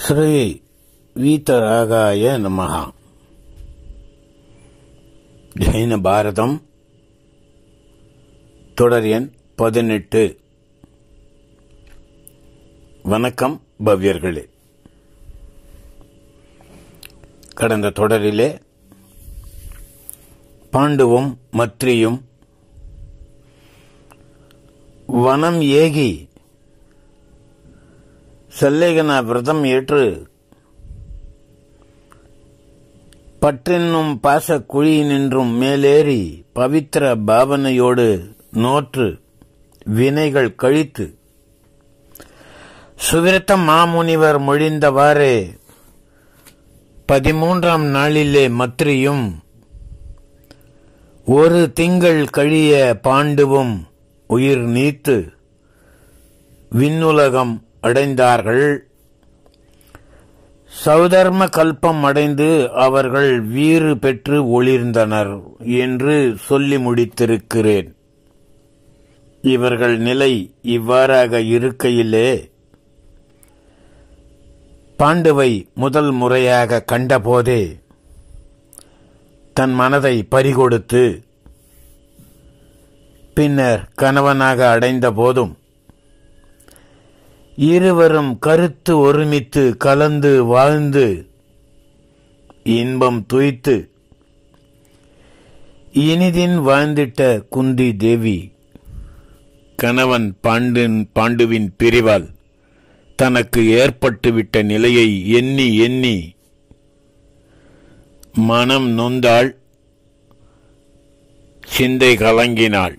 ஸ்ரீ வீதராகாய நமஹா ஜெயின பாரதம் தொடர் எண் பதினெட்டு வணக்கம் பவ்யர்களே கடந்த தொடரிலே பாண்டுவும் மத்ரியும் வனம் ஏகி சல்லேகனா விரதம் ஏற்று பற்றென்னும் பாச குழியினின்றும் மேலேறி பவித்திர பாவனையோடு நோற்று வினைகள் கழித்து சுவிரத்த மாமுனிவர் மொழிந்தவாறே பதிமூன்றாம் நாளிலே மத்ரியும் ஒரு திங்கள் கழிய பாண்டுவும் உயிர் நீத்து விண்ணுலகம் அடைந்தார்கள் சௌதர்ம கல்பம் அடைந்து அவர்கள் வீறு பெற்று ஒளிர்ந்தனர் என்று சொல்லி முடித்திருக்கிறேன் இவர்கள் நிலை இவ்வாறாக இருக்கையிலே பாண்டுவை முதல் முறையாக கண்டபோதே தன் மனதை பறிகொடுத்து பின்னர் கணவனாக அடைந்த போதும் இருவரும் கருத்து ஒருமித்து கலந்து வாழ்ந்து இன்பம் துய்த்து இனிதின் வாழ்ந்திட்ட குந்தி தேவி கணவன் பாண்டின் பாண்டுவின் பிரிவால் தனக்கு ஏற்பட்டுவிட்ட நிலையை எண்ணி எண்ணி மனம் நொந்தாள் சிந்தை கலங்கினாள்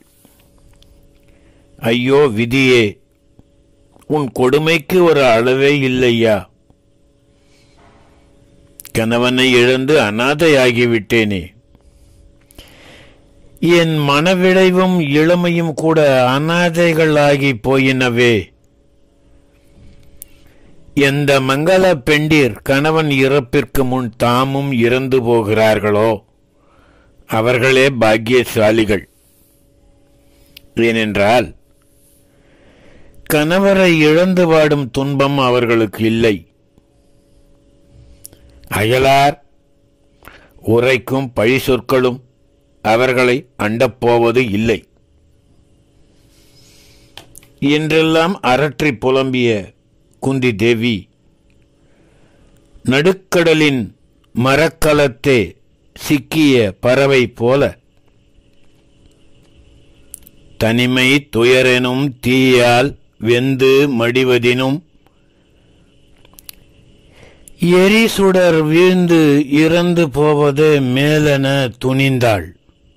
ஐயோ விதியே உன் கொடுமைக்கு ஒரு அளவே இல்லையா கணவனை இழந்து அனாதையாகிவிட்டேனே என் மனவிளைவும் இளமையும் கூட அனாதைகளாகி போயினவே எந்த மங்கள பெண்டிர் கணவன் இறப்பிற்கு முன் தாமும் இறந்து போகிறார்களோ அவர்களே பாக்கியசாலிகள் ஏனென்றால் கணவரை இழந்து வாடும் துன்பம் அவர்களுக்கு இல்லை அயலார் உரைக்கும் பழி சொற்களும் அவர்களை அண்டப்போவது இல்லை என்றெல்லாம் அரற்றி புலம்பிய குந்தி தேவி நடுக்கடலின் மரக்கலத்தே சிக்கிய பறவை போல தனிமை துயரெனும் தீயால் வெந்து மடிவதினும் எரி சுடர் வீழ்ந்து இறந்து போவது மேலென துணிந்தாள்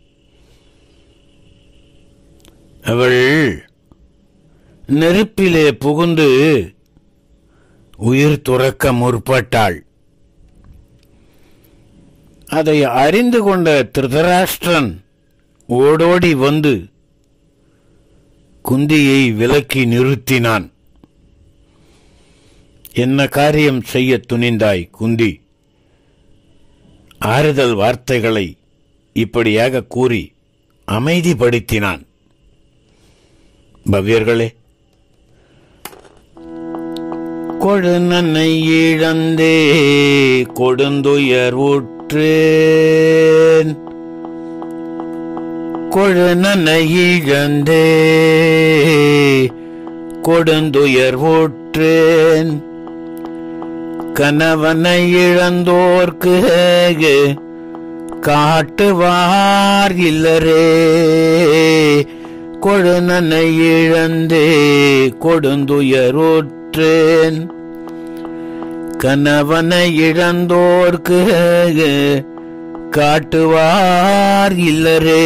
அவள் நெருப்பிலே புகுந்து உயிர் துறக்க முற்பட்டாள் அதை அறிந்து கொண்ட திருதராஷ்டிரன் ஓடோடி வந்து குந்தியை விலக்கி நிறுத்தினான் என்ன காரியம் செய்ய துணிந்தாய் குந்தி ஆறுதல் வார்த்தைகளை இப்படியாக கூறி அமைதிப்படுத்தினான் பவ்யர்களே கொடு நன்னை இழந்தே கொடுந்துயர் உற்றேன் கொழு நன்னை இழந்தே கொடுந்துயர் ஊற்றேன் கணவனை இழந்தோர்க்கு காட்டுவார் இல்லரே கொழுநனை இழந்தே கொடுந்துயரோற்றேன் கணவனை இழந்தோர்க்கு காட்டுவார் இல்லரே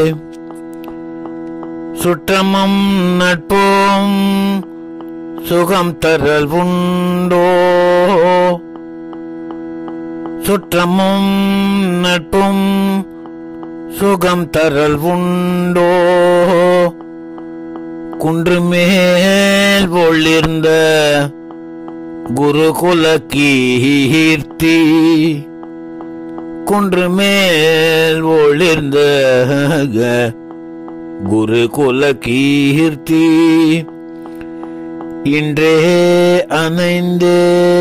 சுற்றமும் நட்போம் சுகம் தரல் உண்டோ சுற்றமும் நட்பும் சுகம் தரல் உண்டோ குன்று மேல் ஒளிர்ந்த குருகுல கீர்த்தி குன்று மேல் ஒளிர்ந்த குருகுல கீர்த்தி இன்றே அணைந்தே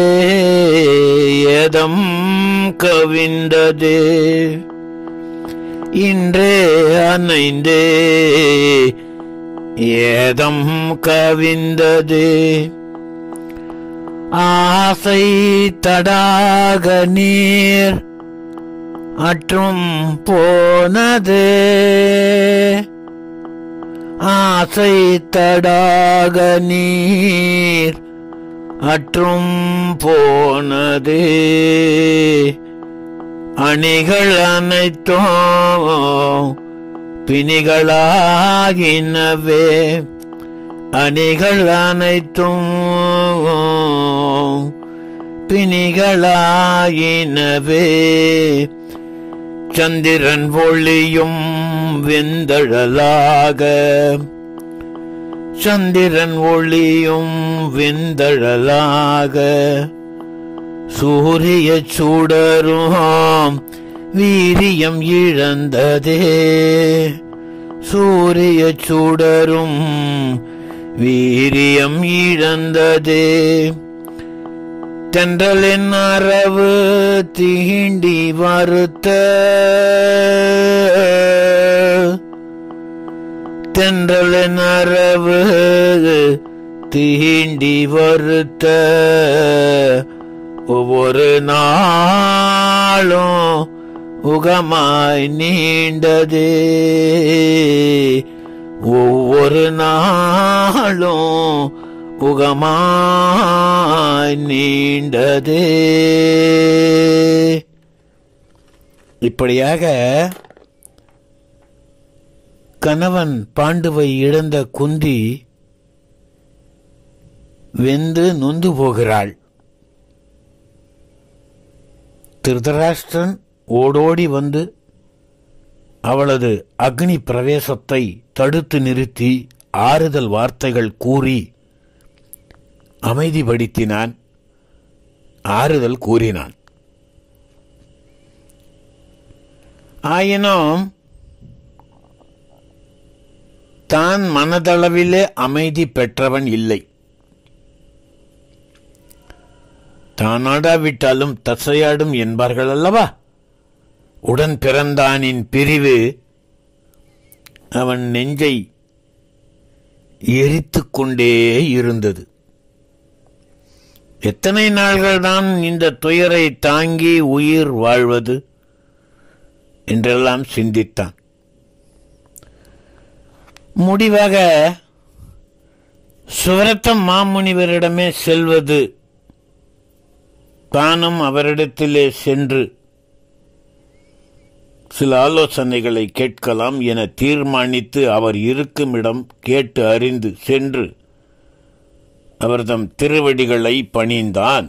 ஏதம் கவிந்தது இன்றே அணைந்தே ஏதம் கவிந்தது ஆசை தடாக நீர் அற்றும் போனது ஆசை தடாக நீர் அற்றும் போனது அணிகள் அனைத்தும் பிணிகளாகினவே அணிகள் அனைத்தும் பிணிகளாயினவே சந்திரன் ஒளியும் வெந்தழலாக சந்திரன் ஒளியும் வெந்தழலாக சூரிய சூடரும் வீரியம் இழந்ததே சூரிய சூடரும் வீரியம் இழந்ததே தென்றலின் அரவு தீண்டி வருத்த தென்றலின் அரவு தீண்டி வருத்த ஒவ்வொரு நாளும் உகமாய் நீண்டதே ஒவ்வொரு நாளும் உகமாய் நீண்டதே இப்படியாக கணவன் பாண்டுவை இழந்த குந்தி வெந்து நொந்து போகிறாள் திருதராஷ்டிரன் ஓடோடி வந்து அவளது அக்னி பிரவேசத்தை தடுத்து நிறுத்தி ஆறுதல் வார்த்தைகள் கூறி அமைதிப்படுத்தினான் ஆறுதல் கூறினான் ஆயினும் தான் மனதளவிலே அமைதி பெற்றவன் இல்லை தானாடாவிட்டாலும் தசையாடும் என்பார்கள் அல்லவா உடன் பிறந்தானின் பிரிவு அவன் நெஞ்சை எரித்துக் கொண்டே இருந்தது எத்தனை நாள்கள் தான் இந்த துயரை தாங்கி உயிர் வாழ்வது என்றெல்லாம் சிந்தித்தான் முடிவாக சுவரத்தம் மாமுனிவரிடமே செல்வது தானும் அவரிடத்திலே சென்று சில ஆலோசனைகளை கேட்கலாம் என தீர்மானித்து அவர் இருக்கும் இடம் கேட்டு அறிந்து சென்று அவர்தம் திருவடிகளை பணிந்தான்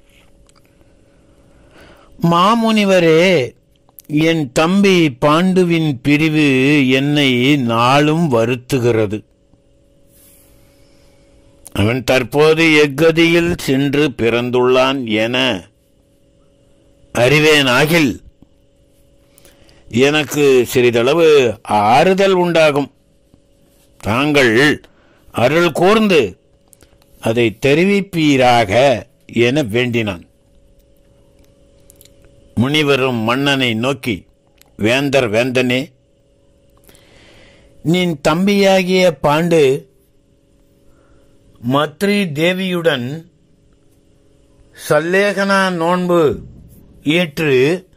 மாமுனிவரே என் தம்பி பாண்டுவின் பிரிவு என்னை நாளும் வருத்துகிறது அவன் தற்போது எக்கதியில் சென்று பிறந்துள்ளான் என அறிவேனாகில் எனக்கு சிறிதளவு ஆறுதல் உண்டாகும் தாங்கள் அருள் கூர்ந்து அதை தெரிவிப்பீராக என வேண்டினான் முனிவரும் மன்னனை நோக்கி வேந்தர் வேந்தனே நின் தம்பியாகிய பாண்டு மத்ரி தேவியுடன் சல்லேகனா நோன்பு ஏற்று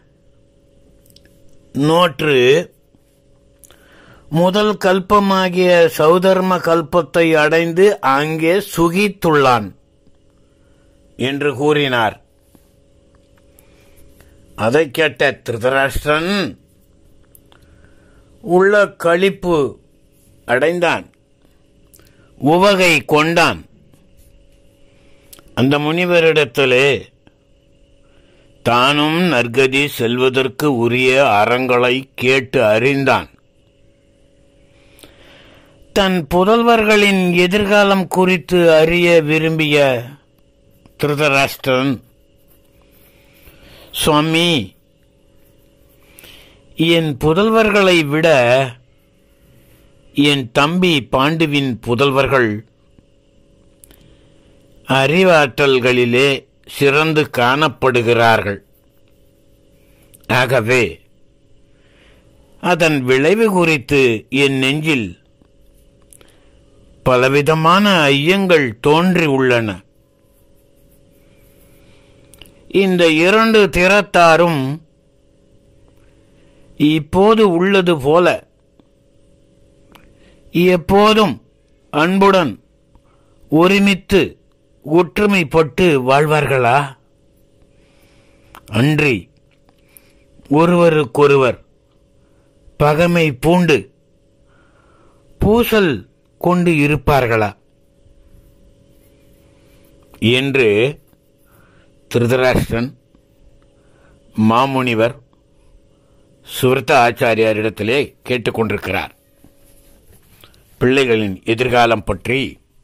நோற்று முதல் கல்பமாகிய சௌதர்ம கல்பத்தை அடைந்து அங்கே சுகித்துள்ளான் என்று கூறினார் அதை கேட்ட திருதராஷ்டிரன் உள்ள களிப்பு அடைந்தான் உவகை கொண்டான் அந்த முனிவரிடத்திலே தானும் நற்கதி செல்வதற்கு உரிய அறங்களை கேட்டு அறிந்தான் தன் புதல்வர்களின் எதிர்காலம் குறித்து அறிய விரும்பிய திருதராஷ்டிரன் சுவாமி என் புதல்வர்களை விட என் தம்பி பாண்டுவின் புதல்வர்கள் அறிவாற்றல்களிலே சிறந்து காணப்படுகிறார்கள் ஆகவே அதன் விளைவு குறித்து என் நெஞ்சில் பலவிதமான ஐயங்கள் தோன்றி உள்ளன இந்த இரண்டு திறத்தாரும் இப்போது உள்ளது போல எப்போதும் அன்புடன் ஒருமித்து ஒற்றுமைப்பட்டு வாழ்வார்களா அன்றி ஒருவருக்கொருவர் பகமை பூண்டு பூசல் கொண்டு இருப்பார்களா என்று திருதராஷ்டிரன் மாமுனிவர் சுவர்த்த ஆச்சாரியாரிடத்திலே கேட்டுக்கொண்டிருக்கிறார் பிள்ளைகளின் எதிர்காலம் பற்றி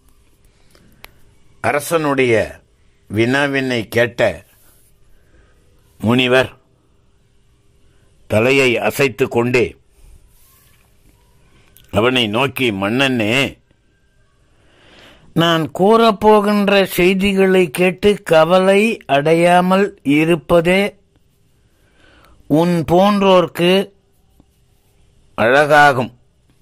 அரசனுடைய வினாவினை கேட்ட முனிவர் தலையை அசைத்து கொண்டே அவனை நோக்கி மன்னனே நான் கூறப்போகின்ற செய்திகளை கேட்டு கவலை அடையாமல் இருப்பதே உன் போன்றோர்க்கு அழகாகும்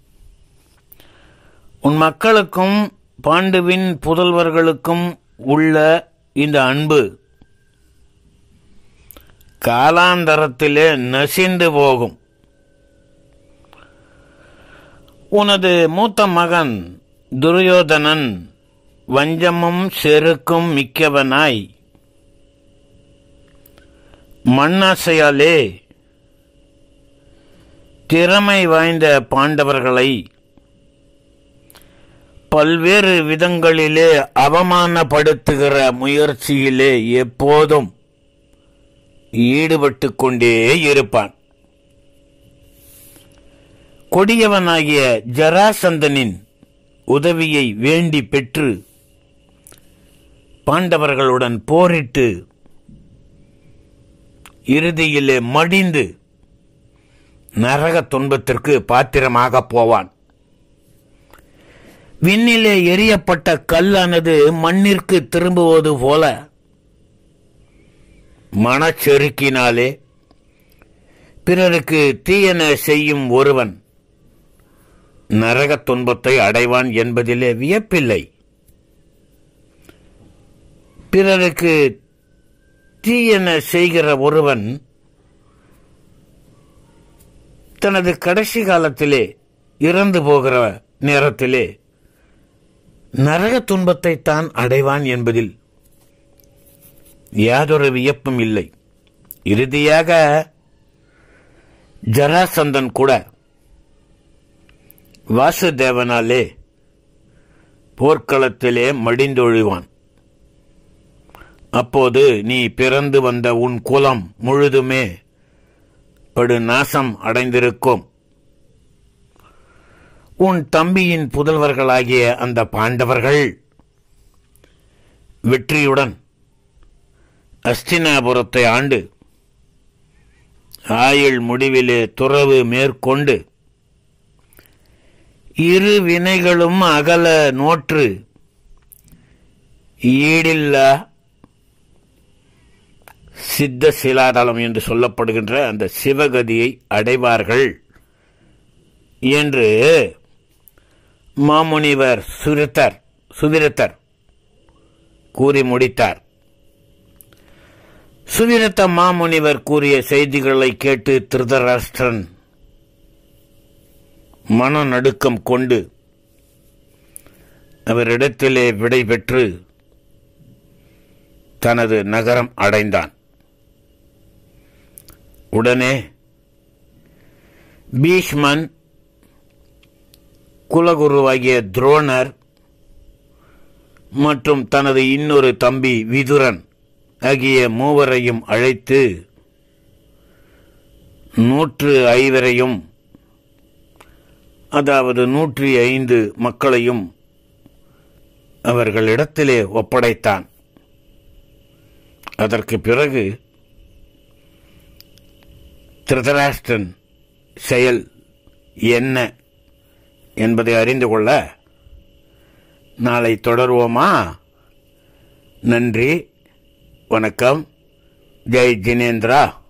உன் மக்களுக்கும் பாண்டுவின் புதல்வர்களுக்கும் உள்ள இந்த அன்பு காலாந்தரத்திலே நசிந்து போகும் உனது மூத்த மகன் துரியோதனன் வஞ்சமும் செருக்கும் மிக்கவனாய் மண்ணாசையாலே திறமை வாய்ந்த பாண்டவர்களை பல்வேறு விதங்களிலே அவமானப்படுத்துகிற முயற்சியிலே எப்போதும் ஈடுபட்டு கொண்டே இருப்பான் கொடியவனாகிய ஜராசந்தனின் உதவியை வேண்டி பெற்று பாண்டவர்களுடன் போரிட்டு இறுதியிலே மடிந்து நரக துன்பத்திற்கு பாத்திரமாக போவான் விண்ணிலே எரியப்பட்ட கல்லானது மண்ணிற்கு திரும்புவது போல மனச்செருக்கினாலே பிறருக்கு தீயன செய்யும் ஒருவன் நரகத் துன்பத்தை அடைவான் என்பதிலே வியப்பில்லை பிறருக்கு தீயன செய்கிற ஒருவன் தனது கடைசி காலத்திலே இறந்து போகிற நேரத்திலே நரக துன்பத்தை தான் அடைவான் என்பதில் யாதொரு வியப்பும் இல்லை இறுதியாக ஜராசந்தன் கூட வாசுதேவனாலே போர்க்களத்திலே மடிந்தொழிவான் அப்போது நீ பிறந்து வந்த உன் குலம் முழுதுமே படு நாசம் அடைந்திருக்கும் உன் தம்பியின் புதல்வர்களாகிய அந்த பாண்டவர்கள் வெற்றியுடன் அஸ்தினாபுரத்தை ஆண்டு ஆயுள் முடிவிலே துறவு மேற்கொண்டு இரு வினைகளும் அகல நோற்று ஈடில்லா சித்த சிலாதளம் என்று சொல்லப்படுகின்ற அந்த சிவகதியை அடைவார்கள் என்று மாமுனிவர் சுரித்தர் சுவிரத்தர் கூறி முடித்தார் சுவிரத்த மாமுனிவர் கூறிய செய்திகளை கேட்டு திருதராஷ்டிரன் மனநடுக்கம் கொண்டு அவரிடத்திலே விடை பெற்று தனது நகரம் அடைந்தான் உடனே பீஷ்மன் குலகுருவாகிய துரோணர் மற்றும் தனது இன்னொரு தம்பி விதுரன் ஆகிய மூவரையும் அழைத்து நூற்று ஐவரையும் அதாவது நூற்றி ஐந்து மக்களையும் அவர்களிடத்திலே ஒப்படைத்தான் அதற்கு பிறகு திருதராஷ்டிரன் செயல் என்ன என்பதை அறிந்து கொள்ள நாளை தொடருவோமா நன்றி வணக்கம் ஜெய் ஜினேந்திரா